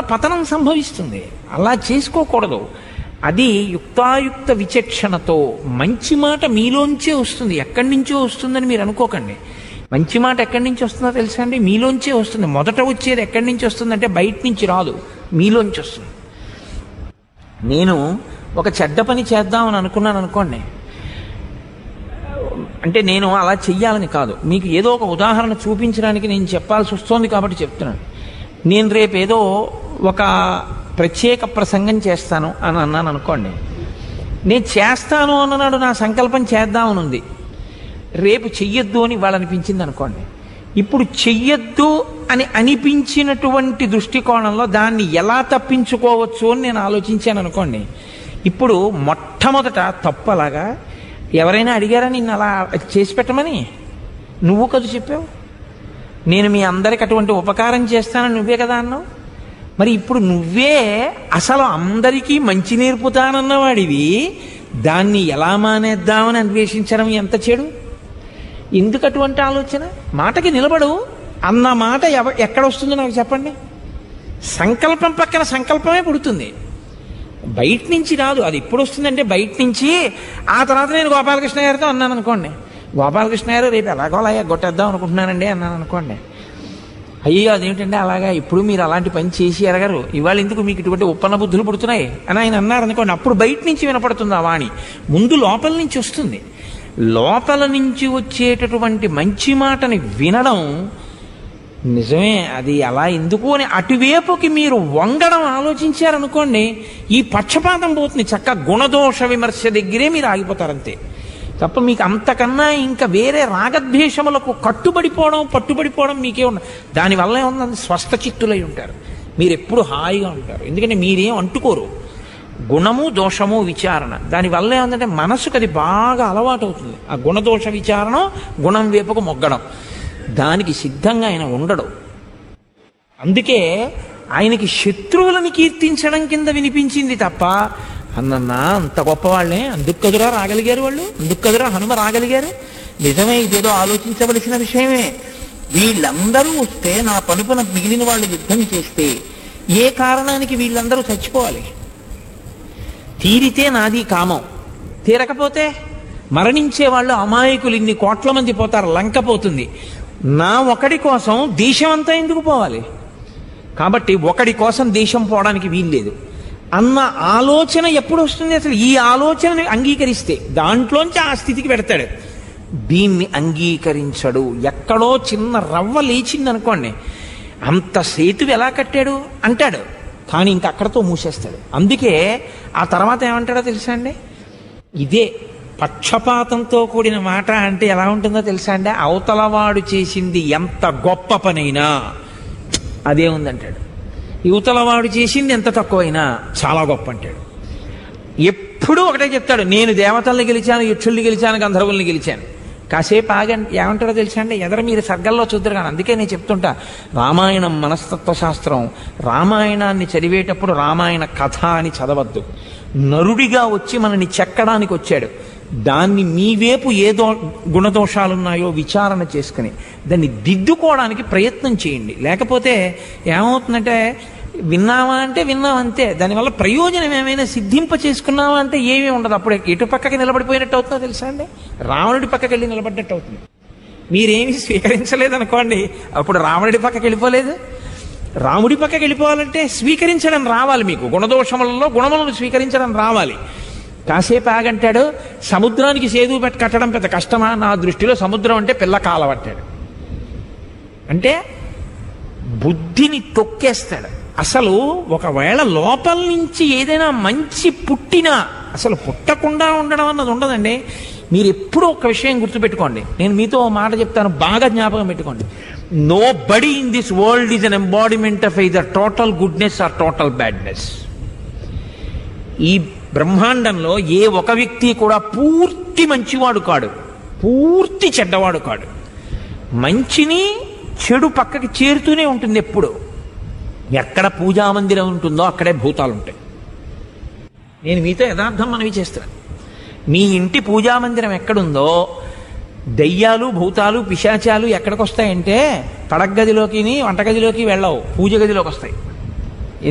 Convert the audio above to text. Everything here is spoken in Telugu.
పతనం సంభవిస్తుంది అలా చేసుకోకూడదు అది యుక్తాయుక్త విచక్షణతో మంచి మాట మీలోంచే వస్తుంది ఎక్కడి నుంచో వస్తుందని మీరు అనుకోకండి మంచి మాట ఎక్కడి నుంచి వస్తుందో తెలుసా అండి మీలోంచే వస్తుంది మొదట వచ్చేది ఎక్కడి నుంచి వస్తుందంటే బయట నుంచి రాదు మీలోంచి వస్తుంది నేను ఒక చెడ్డ పని చేద్దామని అనుకున్నాను అనుకోండి అంటే నేను అలా చెయ్యాలని కాదు మీకు ఏదో ఒక ఉదాహరణ చూపించడానికి నేను చెప్పాల్సి వస్తోంది కాబట్టి చెప్తున్నాను నేను రేపు ఏదో ఒక ప్రత్యేక ప్రసంగం చేస్తాను అని అన్నాను అనుకోండి నేను చేస్తాను అన్ననాడు నా సంకల్పం చేద్దామని ఉంది రేపు చెయ్యొద్దు అని వాళ్ళు అనిపించింది అనుకోండి ఇప్పుడు చెయ్యొద్దు అని అనిపించినటువంటి దృష్టికోణంలో దాన్ని ఎలా తప్పించుకోవచ్చు అని నేను ఆలోచించాను అనుకోండి ఇప్పుడు మొట్టమొదట తప్పు అలాగా ఎవరైనా అడిగారా నిన్ను అలా చేసి పెట్టమని నువ్వు కదా చెప్పావు నేను మీ అందరికి అటువంటి ఉపకారం చేస్తానని నువ్వే కదా అన్నావు మరి ఇప్పుడు నువ్వే అసలు అందరికీ మంచి నేర్పుతానన్నవాడివి దాన్ని ఎలా మానేద్దామని అన్వేషించడం ఎంత చెడు ఎందుకు అటువంటి ఆలోచన మాటకి నిలబడు అన్న మాట ఎవ ఎక్కడ వస్తుందో నాకు చెప్పండి సంకల్పం పక్కన సంకల్పమే పుడుతుంది బయట నుంచి రాదు అది ఎప్పుడు వస్తుందంటే బయట నుంచి ఆ తర్వాత నేను గోపాలకృష్ణ గారితో అన్నాను అనుకోండి గోపాలకృష్ణ గారు రేపు ఎలాగో అలాగే కొట్టేద్దాం అనుకుంటున్నానండి అన్నాను అనుకోండి అయ్యో అదేమిటంటే అలాగా ఇప్పుడు మీరు అలాంటి పని చేసి ఎరగరు ఇవాళ ఎందుకు మీకు ఇటువంటి ఉప్పన్న బుద్ధులు పుడుతున్నాయి అని ఆయన అన్నారు అనుకోండి అప్పుడు బయట నుంచి వినపడుతుంది ఆ వాణి ముందు లోపల నుంచి వస్తుంది లోపల నుంచి వచ్చేటటువంటి మంచి మాటని వినడం నిజమే అది అలా ఎందుకు అని అటువైపుకి మీరు వంగడం ఆలోచించారనుకోండి ఈ పక్షపాతం పోతుంది చక్క గుణదోష విమర్శ దగ్గరే మీరు ఆగిపోతారంతే తప్ప మీకు అంతకన్నా ఇంకా వేరే రాగద్వేషములకు కట్టుబడిపోవడం పట్టుబడిపోవడం మీకే ఉన్న దానివల్ల ఏముంది స్వస్థ చిత్తులై ఉంటారు మీరు ఎప్పుడు హాయిగా ఉంటారు ఎందుకంటే మీరేం అంటుకోరు గుణము దోషము విచారణ దానివల్ల ఏముందంటే మనసుకు అది బాగా అలవాటు అవుతుంది ఆ గుణదోష విచారణ గుణం వైపుకు మొగ్గడం దానికి సిద్ధంగా ఆయన ఉండడు అందుకే ఆయనకి శత్రువులని కీర్తించడం కింద వినిపించింది తప్ప అన్నన్నా అంత గొప్పవాళ్లే అందుకు కదురా రాగలిగారు వాళ్ళు అందుకు కదురా హనుమ రాగలిగారు నిజమే ఇదేదో ఆలోచించవలసిన విషయమే వీళ్ళందరూ వస్తే నా పనుపున మిగిలిన వాళ్ళు యుద్ధం చేస్తే ఏ కారణానికి వీళ్ళందరూ చచ్చిపోవాలి తీరితే నాది కామం తీరకపోతే మరణించే వాళ్ళు అమాయకులు ఇన్ని కోట్ల మంది పోతారు లంక పోతుంది నా ఒకడి కోసం దేశం అంతా ఎందుకు పోవాలి కాబట్టి ఒకడి కోసం దేశం పోవడానికి వీల్లేదు అన్న ఆలోచన ఎప్పుడు వస్తుంది అసలు ఈ ఆలోచనని అంగీకరిస్తే దాంట్లోంచి ఆ స్థితికి పెడతాడు దీన్ని అంగీకరించడు ఎక్కడో చిన్న రవ్వ లేచింది అనుకోండి అంత సేతు ఎలా కట్టాడు అంటాడు కానీ ఇంక అక్కడతో మూసేస్తాడు అందుకే ఆ తర్వాత ఏమంటాడో తెలుసా అండి ఇదే పక్షపాతంతో కూడిన మాట అంటే ఎలా ఉంటుందో తెలుసా అండి అవతలవాడు చేసింది ఎంత గొప్ప పనైనా అదే ఉందంటాడు యువతలవాడు చేసింది ఎంత తక్కువైనా చాలా గొప్ప అంటాడు ఎప్పుడూ ఒకటే చెప్తాడు నేను దేవతల్ని గెలిచాను యక్షుల్ని గెలిచాను గంధర్వుల్ని గెలిచాను కాసేపు ఆగండి ఏమంటాడో తెలుసా అండి ఎదర మీరు సర్గల్లో చూద్దరు కానీ అందుకే నేను చెప్తుంటా రామాయణం మనస్తత్వ శాస్త్రం రామాయణాన్ని చదివేటప్పుడు రామాయణ కథ అని చదవద్దు నరుడిగా వచ్చి మనని చెక్కడానికి వచ్చాడు దాన్ని మీ వైపు ఏదో గుణదోషాలున్నాయో విచారణ చేసుకుని దాన్ని దిద్దుకోవడానికి ప్రయత్నం చేయండి లేకపోతే ఏమవుతుందంటే విన్నావా అంటే విన్నాం అంతే దానివల్ల ప్రయోజనం ఏమైనా సిద్ధింప చేసుకున్నావా అంటే ఏమీ ఉండదు అప్పుడు ఎటు పక్కకి నిలబడిపోయినట్టు అవుతుందో తెలుసా అండి రావణుడి పక్కకి వెళ్ళి నిలబడ్డట్టు అవుతుంది మీరేమీ స్వీకరించలేదనుకోండి అప్పుడు రావణుడి పక్కకి వెళ్ళిపోలేదు రాముడి పక్కకి వెళ్ళిపోవాలంటే స్వీకరించడం రావాలి మీకు గుణదోషములలో గుణములను స్వీకరించడం రావాలి కాసేపు ఆగంటాడు సముద్రానికి సేదు పెట్టి కట్టడం పెద్ద కష్టమా నా దృష్టిలో సముద్రం అంటే పిల్ల కాలవట్టాడు అంటే బుద్ధిని తొక్కేస్తాడు అసలు ఒకవేళ లోపల నుంచి ఏదైనా మంచి పుట్టినా అసలు పుట్టకుండా ఉండడం అన్నది ఉండదండి మీరు ఎప్పుడూ ఒక విషయం గుర్తుపెట్టుకోండి నేను మీతో ఓ మాట చెప్తాను బాగా జ్ఞాపకం పెట్టుకోండి nobody in this world is an embodiment of either total goodness or total badness ఈ బ్రహ్మాండంలో ఏ ఒక వ్యక్తి కూడా పూర్తి మంచివాడు కాడు పూర్తి చెడ్డవాడు కాడు మంచిని చెడు పక్కకి చేరుతూనే ఉంటుంది ఎప్పుడు ఎక్కడ పూజా మందిరం ఉంటుందో అక్కడే భూతాలు ఉంటాయి నేను మీతో యథార్థం మనవి చేస్తాను మీ ఇంటి పూజా మందిరం ఎక్కడుందో దయ్యాలు భూతాలు పిశాచాలు ఎక్కడికి వస్తాయంటే పడగదిలోకి వంటగదిలోకి వెళ్ళవు పూజ గదిలోకి వస్తాయి